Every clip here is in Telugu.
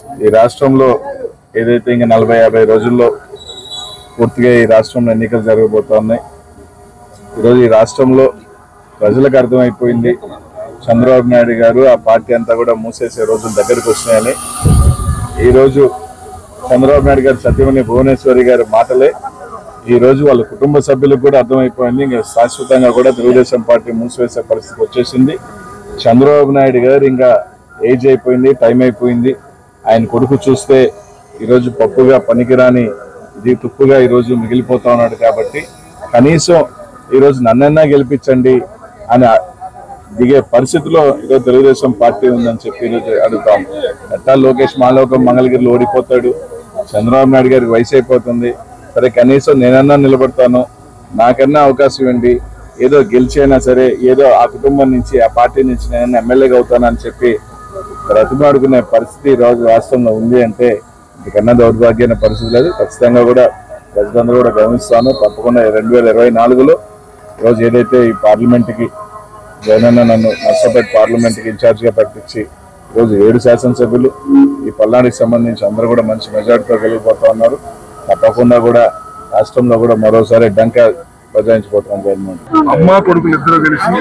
ఈ రాష్ట్రంలో ఏదైతే ఇంకా నలభై యాభై రోజుల్లో పూర్తిగా ఈ రాష్ట్రంలో ఎన్నికలు జరగబోతా ఉన్నాయి ఈరోజు ఈ రాష్ట్రంలో ప్రజలకు అర్థమైపోయింది చంద్రబాబు నాయుడు గారు ఆ పార్టీ అంతా కూడా మూసేసే రోజులు దగ్గరకు వస్తున్నాయని ఈరోజు చంద్రబాబు నాయుడు గారు సత్యమణి భువనేశ్వరి గారి మాటలే ఈ రోజు వాళ్ళ కుటుంబ సభ్యులకు కూడా అర్థమైపోయింది ఇంకా శాశ్వతంగా కూడా తెలుగుదేశం పార్టీ మూసివేసే పరిస్థితి వచ్చేసింది చంద్రబాబు నాయుడు గారు ఇంకా ఏజ్ అయిపోయింది టైం అయిపోయింది ఆయన కొడుకు చూస్తే ఈరోజు పప్పుగా పనికిరాని ఇది తుప్పుగా ఈరోజు మిగిలిపోతా ఉన్నాడు కాబట్టి కనీసం ఈరోజు నన్నన్నా గెలిపించండి అని దిగే పరిస్థితిలో ఈరోజు తెలుగుదేశం పార్టీ ఉందని చెప్పి ఈరోజు అడుగుతాం ఎట్టా లోకేష్ మాలోకం మంగళగిరిలో ఓడిపోతాడు చంద్రబాబు నాయుడు గారికి వయసు అయిపోతుంది సరే కనీసం నేనన్నా నిలబడతాను నాకన్నా అవకాశం ఇవ్వండి ఏదో గెలిచి అయినా సరే ఏదో ఆ కుటుంబం నుంచి ఆ పార్టీ నుంచి నేను ఎమ్మెల్యేగా అవుతానని చెప్పి బ్రతిమాడుకునే పరిస్థితి ఈ రోజు రాష్ట్రంలో ఉంది అంటే ఇంతకన్నా దౌర్భాగ్యమైన పరిస్థితి లేదు ఖచ్చితంగా కూడా ప్రజలందరూ కూడా గమనిస్తాను తప్పకుండా రెండు వేల ఇరవై నాలుగులో ఈరోజు ఏదైతే ఈ పార్లమెంట్కి జగనన్న నన్ను నర్సపేట పార్లమెంట్కి ఇన్ఛార్జిగా ప్రకటించి ఈరోజు ఏడు శాసనసభ్యులు ఈ పల్నాడుకి సంబంధించి అందరూ కూడా మంచి మెజార్టీతో వెళ్ళిపోతా ఉన్నారు తప్పకుండా కూడా రాష్ట్రంలో కూడా మరోసారి డంకా బజాయించిపోతున్నాం గవర్నమెంట్ అమ్మ కొడుకులు ఇద్దరు కలిసి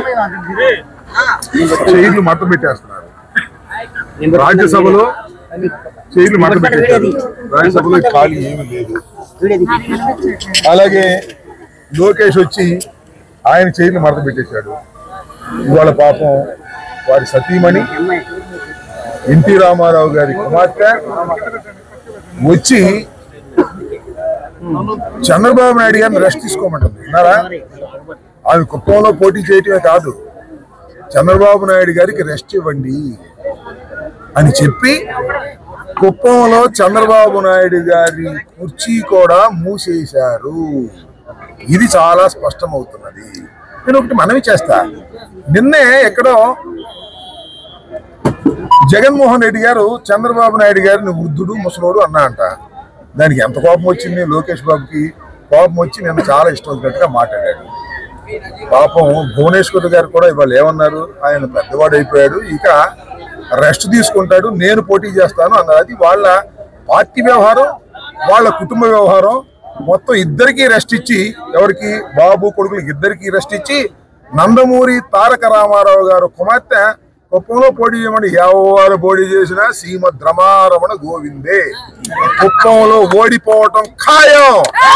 చైర్లు మట్ట పెట్టేస్తున్నారు రాజ్యసభలో చైర్లు మట్ట పెట్టేశారు రాజ్యసభలో ఖాళీ ఏమీ లేదు అలాగే లోకేష్ వచ్చి ఆయన చైర్లు మడత పెట్టేశాడు ఇవాళ పాపం వారి సతీమణి ఎన్టీ రామారావు గారి కుమార్తె వచ్చి చంద్రబాబు నాయుడు గారిని రెస్ట్ తీసుకోమంటుంది విన్నారా ఆమె కుప్పంలో పోటీ చేయటమే కాదు చంద్రబాబు నాయుడు గారికి రెస్ట్ ఇవ్వండి అని చెప్పి కుప్పంలో చంద్రబాబు నాయుడు గారి కుర్చీ కూడా మూసేశారు ఇది చాలా స్పష్టమవుతున్నది నేను ఒకటి మనవి చేస్తా నిన్నే ఎక్కడో జగన్మోహన్ రెడ్డి గారు చంద్రబాబు నాయుడు గారిని వృద్ధుడు ముసలోడు అన్నా అంట దానికి ఎంత కోపం వచ్చింది లోకేష్ బాబుకి కోపం వచ్చి నేను చాలా ఇష్టం వచ్చినట్టుగా మాట్లాడాడు పాపం భువనేశ్వర్ గారు కూడా ఇవాళ ఏమన్నారు ఆయన పెద్దవాడు అయిపోయాడు ఇక రెస్ట్ తీసుకుంటాడు నేను పోటీ చేస్తాను అన్నారు అది వాళ్ళ పార్టీ వ్యవహారం వాళ్ళ కుటుంబ వ్యవహారం మొత్తం ఇద్దరికి రెస్ట్ ఇచ్చి ఎవరికి బాబు కొడుకులకి ఇద్దరికి రెస్ట్ ఇచ్చి నందమూరి తారక రామారావు గారు కుమార్తె కుప్పంలో పోటీ చేయమని ఎవరు పోటీ చేసినా శ్రీమద్ రమారమణ గోవిందే కుప్పంలో ఓడిపోవటం ఖాయం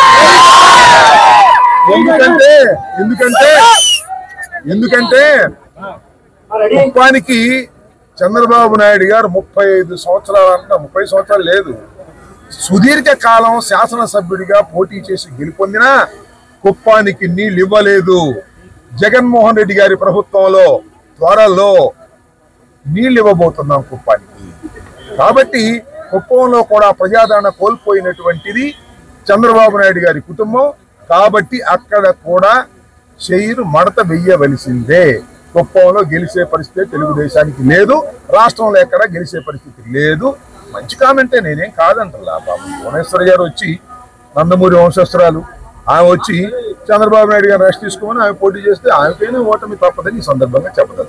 ఎందుకంటే ఎందుకంటే ఎందుకంటే కుప్పానికి చంద్రబాబు నాయుడు గారు ముప్పై ఐదు సంవత్సరాలు అంటే ముప్పై సంవత్సరాలు లేదు సుదీర్ఘ కాలం శాసనసభ్యుడిగా పోటీ చేసి గెలుపొందినా కుప్పానికి నీళ్ళు ఇవ్వలేదు జగన్మోహన్ రెడ్డి గారి ప్రభుత్వంలో త్వరలో నీళ్ళు ఇవ్వబోతున్నాం కుప్పానికి కాబట్టి కుప్పంలో కూడా ప్రజాదరణ కోల్పోయినటువంటిది చంద్రబాబు నాయుడు గారి కుటుంబం కాబట్టి అక్కడ కూడా చైరు మడత వెయ్యవలసిందే కుప్పంలో గెలిచే పరిస్థితి తెలుగుదేశానికి లేదు రాష్ట్రంలో ఎక్కడ గెలిచే పరిస్థితి లేదు మంచి కామెంటే నేనేం కాదంటలా బాబు భువనేశ్వర్ గారు వచ్చి నందమూరి వంశస్థురాలు ఆమె వచ్చి చంద్రబాబు నాయుడు గారు రెస్ట్ తీసుకోమని ఆమె పోటీ చేస్తే ఆమెకైనా ఓటమి తప్పదని ఈ సందర్భంగా చెప్పదలుచుకున్నాను